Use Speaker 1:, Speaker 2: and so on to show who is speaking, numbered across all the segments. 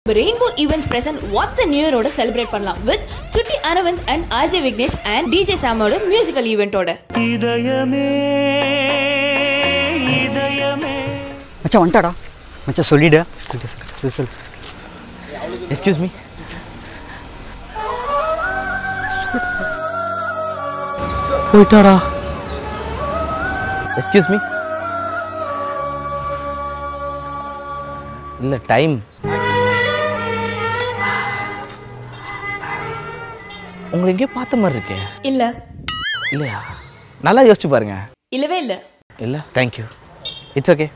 Speaker 1: Rainbow events present what the new இயரோட celebrate பண்ணலாம் with Chutti Aravind and RJ Vignesh and DJ சாமோட musical ஈவெண்ட்டோட
Speaker 2: இதயமே இதயமே
Speaker 3: மச்சான் வந்துட்டாடா மச்சான் சொல்லிடு சொல்லிட்டு சொல்லு சொல்லு சொல்லு எக்ஸ்கியூஸ் மீ போயிட்டாடா
Speaker 4: எக்ஸ்கியூஸ் மீ இல்லை டைம் உங்களை எங்கேயோ பார்த்த மாதிரி இருக்கே
Speaker 1: இல்ல
Speaker 4: இல்லையா நல்லா யோசிச்சு பாருங்க
Speaker 1: இல்லவே இல்ல
Speaker 4: இல்லை தேங்க்யூ இட்ஸ் ஓகே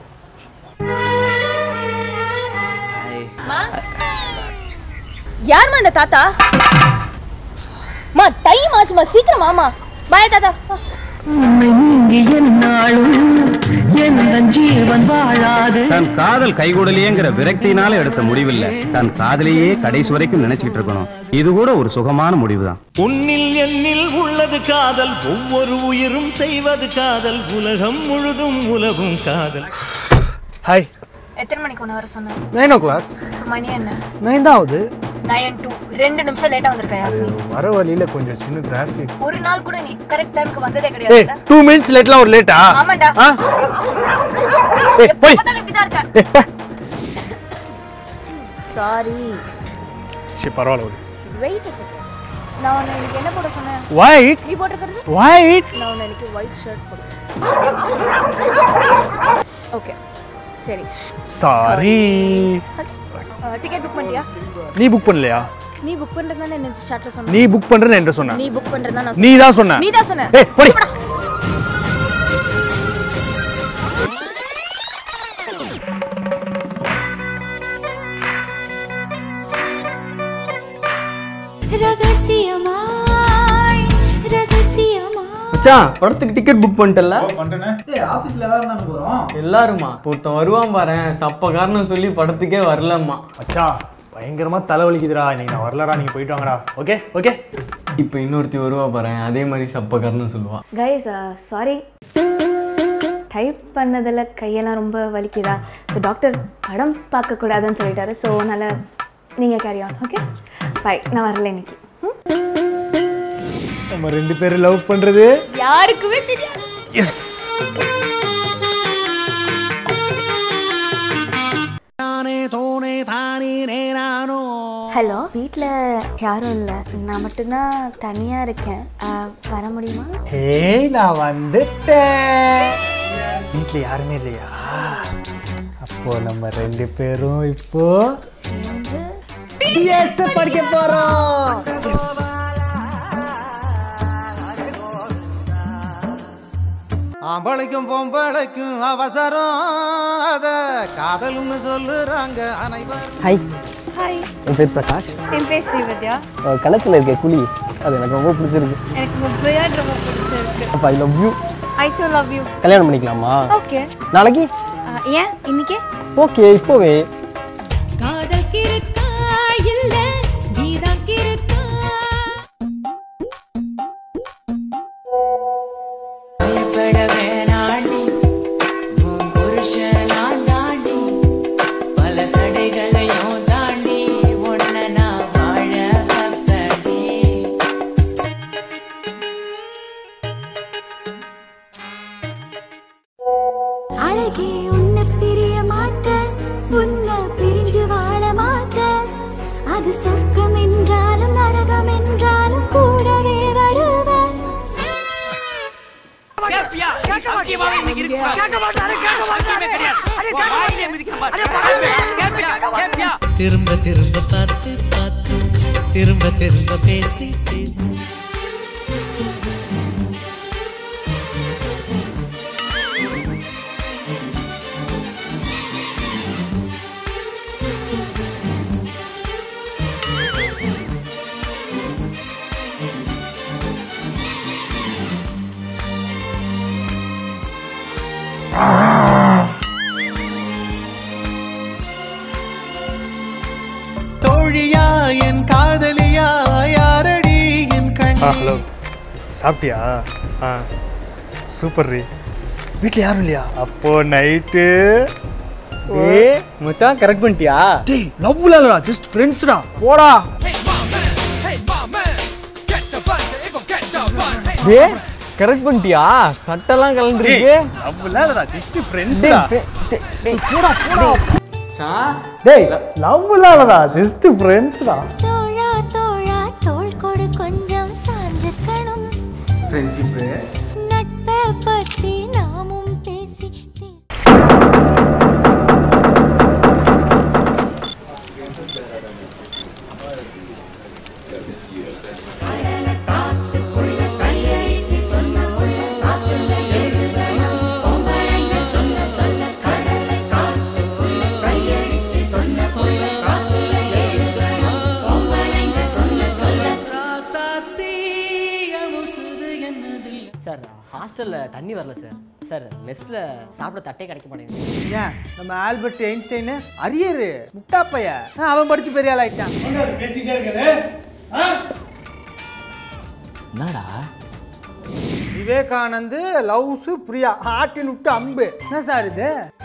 Speaker 1: யாருமா அந்த தாத்தா மா டைம் ஆச்சுமா சீக்கிரம் ஆமா பாய் தாத்தா
Speaker 5: தன் காதல் கைகூடலையேங்கிற விரக்தியினால எடுத்த முடிவில்ல தன் காதலையே கடைசி வரைக்கும் நினைச்சிட்டு இருக்கணும் இது கூட ஒரு சுகமான முடிவுதான்
Speaker 2: உன்னில் என்னில் உள்ளது காதல் ஒவ்வொரு உயிரும் செய்வது காதல் உலகம் முழுதும் உலகும் காதல்
Speaker 6: ஹாய்
Speaker 7: எத்தனை மணிக்கு ஒன்று வர சொன்னேன்
Speaker 6: நைன் ஓ கிளாக்
Speaker 7: மணி என்ன
Speaker 6: நைன் தான் ஆகுது
Speaker 7: நயன் டூ ரெண்டு நிமிஷம் லேட்டா வந்திருக்க யாஸ்மி
Speaker 6: வர வழியில கொஞ்சம் சின்ன டிராஃபிக்
Speaker 7: ஒரு நாள் கூட நீ கரெக்ட் டைம்க்கு வந்ததே
Speaker 6: ஏய்
Speaker 7: கிடையாது
Speaker 6: டூ மினிட்ஸ் லேட்லாம் ஒரு லேட்டா
Speaker 7: ஆமாண்டா
Speaker 6: ஆ ஏய் போய்
Speaker 7: எப்பதான் இப்படிதான் இருக்க
Speaker 6: ஏய் போ.
Speaker 7: சாரி
Speaker 6: சரி பரவாயில்ல விடு
Speaker 7: வெயிட் செகண்ட் நான் உன்னை இன்னைக்கு என்ன போட சொன்னேன்
Speaker 6: ஒயிட்
Speaker 7: நீ போட்டிருக்கிறது
Speaker 6: ஒயிட்
Speaker 7: நான் உன்னை இன்னைக்கு ஒயிட் ஷர்ட் போட சொன்னேன் ஓகே சரி
Speaker 6: சாரி
Speaker 7: டிக்கெட் புக் பண்ணிட்டியா
Speaker 6: நீ புக் பண்ணலையா
Speaker 7: நீ புக் பண்றது தானே என்ன சாட்ல சொன்ன
Speaker 6: நீ புக் பண்றேன்னு என்கிட்ட சொன்ன
Speaker 7: நீ புக் பண்றது தான் நான்
Speaker 6: நீ
Speaker 7: சொன்னேன்
Speaker 6: தான் சொன்ன
Speaker 7: நீ தான் சொன்ன
Speaker 6: ஏய் போடி
Speaker 7: ரகசியமாய் ரகசியமாய்
Speaker 3: மச்சான் படத்துக்கு டிக்கெட் புக் பண்ணிட்டல
Speaker 8: எல்லாருமா ஒருத்தன் வருவான் பாரு சப்ப காரணம் சொல்லி படத்துக்கே வரலம்மா
Speaker 6: மச்சான் பயங்கரமா தலைவலிக்குதுடா இன்னைக்கு நான் வரலடா நீங்க போயிட்டு வாங்கடா ஓகே ஓகே
Speaker 8: இப்போ இன்னொருத்தி வருவா பாரு அதே மாதிரி சப்ப காரணம் சொல்லுவா
Speaker 7: கைஸ் சாரி டைப் பண்ணதில் கையெல்லாம் ரொம்ப வலிக்குதா ஸோ டாக்டர் படம் பார்க்கக்கூடாதுன்னு சொல்லிட்டாரு ஸோ அதனால் நீங்கள் கேரி ஆன் ஓகே பை நான் வரல இன்னைக்கு ம்?
Speaker 6: நம்ம ரெண்டு பேரும் லவ் பண்றது
Speaker 7: யாருக்குமே தெரியாது
Speaker 6: எஸ்
Speaker 7: ஹலோ வீட்டில் யாரும் இல்லை நான் மட்டும்தான் தனியாக இருக்கேன் ஆ, வர முடியுமா
Speaker 6: ஏய் நான் வந்துட்டேன் வீட்ல யாருமே இல்லையா அப்போ நம்ம ரெண்டு பேரும் இப்போ DS படிக்க போறோம்
Speaker 9: ஆம்பளைக்கும் பொம்பளைக்கும் அவசரம் அத காதல்னு சொல்லுறாங்க அனைவரும்
Speaker 3: ஹாய்
Speaker 7: ஹாய்
Speaker 3: என் பேர் பிரகாஷ்
Speaker 7: என் பேர் ஸ்ரீவத்யா
Speaker 3: கணத்தில் இருக்க குழி அது எனக்கு ரொம்ப பிடிச்சிருக்கு
Speaker 7: எனக்கு உங்கள் பிளேயர் ரொம்ப பிடிச்சிருக்கு
Speaker 3: அப்போ I love you
Speaker 7: I so love you
Speaker 3: கல்யாணம் பண்ணிக்கலாமா
Speaker 7: ஓகே
Speaker 3: நாளைக்கு
Speaker 7: ஏன் இன்னைக்கே
Speaker 3: ஓகே இப்போவே
Speaker 1: காதல் கிருக்கா இல்ல நீதான் கிருக்கா
Speaker 7: அழகே உன்னை பிரிய மாட்டேன் உன்னை பிரிஞ்சு வாழ மாட்டேன் அது சொர்க்கம் என்றாலும் நரகம் என்றாலும் கூடவே வருவேன்
Speaker 2: திரும்ப திரும்ப பார்த்து பார்த்து திரும்ப திரும்ப பேசி பேசி தோழியா என் காதலியா யாரடி என் கண்
Speaker 6: ஆ ஹலோ சாப்பிட்டியா ஆ சூப்பர் ரீ வீட்டில் யாரும் இல்லையா அப்போ நைட்டு
Speaker 8: ஏ மச்சான் கரெக்ட் பண்ணிட்டியா
Speaker 6: டேய் லவ் இல்லடா ஜஸ்ட் ஃப்ரெண்ட்ஸ்டா போடா
Speaker 8: ஏ கரெக்ட் பண்ணிட்டியா சட்டெல்லாம் கலந்துருக்கு
Speaker 6: லவ் இல்லடா ஜஸ்ட் ஃப்ரெண்ட்ஸ்டா போடா போடா
Speaker 8: சா
Speaker 6: டேய் லவ் இல்லடா ஜஸ்ட் ஃப்ரெண்ட்ஸ்டா
Speaker 10: தோழா தோழா தோள் கொடு கொஞ்சம் சாஞ்சுக்கணும்
Speaker 8: ஃப்ரெண்ட்ஷிப்பு
Speaker 10: நட்பை பத்தி நாமும் பேசி தீர்
Speaker 3: சார் ஹாஸ்டலில் தண்ணி வரல சார் சார் மெஸ்ஸில் சாப்பிட தட்டே கிடைக்க மாட்டேங்குது
Speaker 6: ஏன் நம்ம ஆல்பர்ட் ஐன்ஸ்டைன் அரியரு முட்டாப்பைய ஆ, அவன் படிச்சு பெரிய ஆள் ஆயிட்டான் பேசிட்டே இருக்குது
Speaker 4: என்னடா
Speaker 6: விவேகானந்த் லவ்ஸ் பிரியா ஆட்டின் விட்டு அம்பு என்ன சார் இது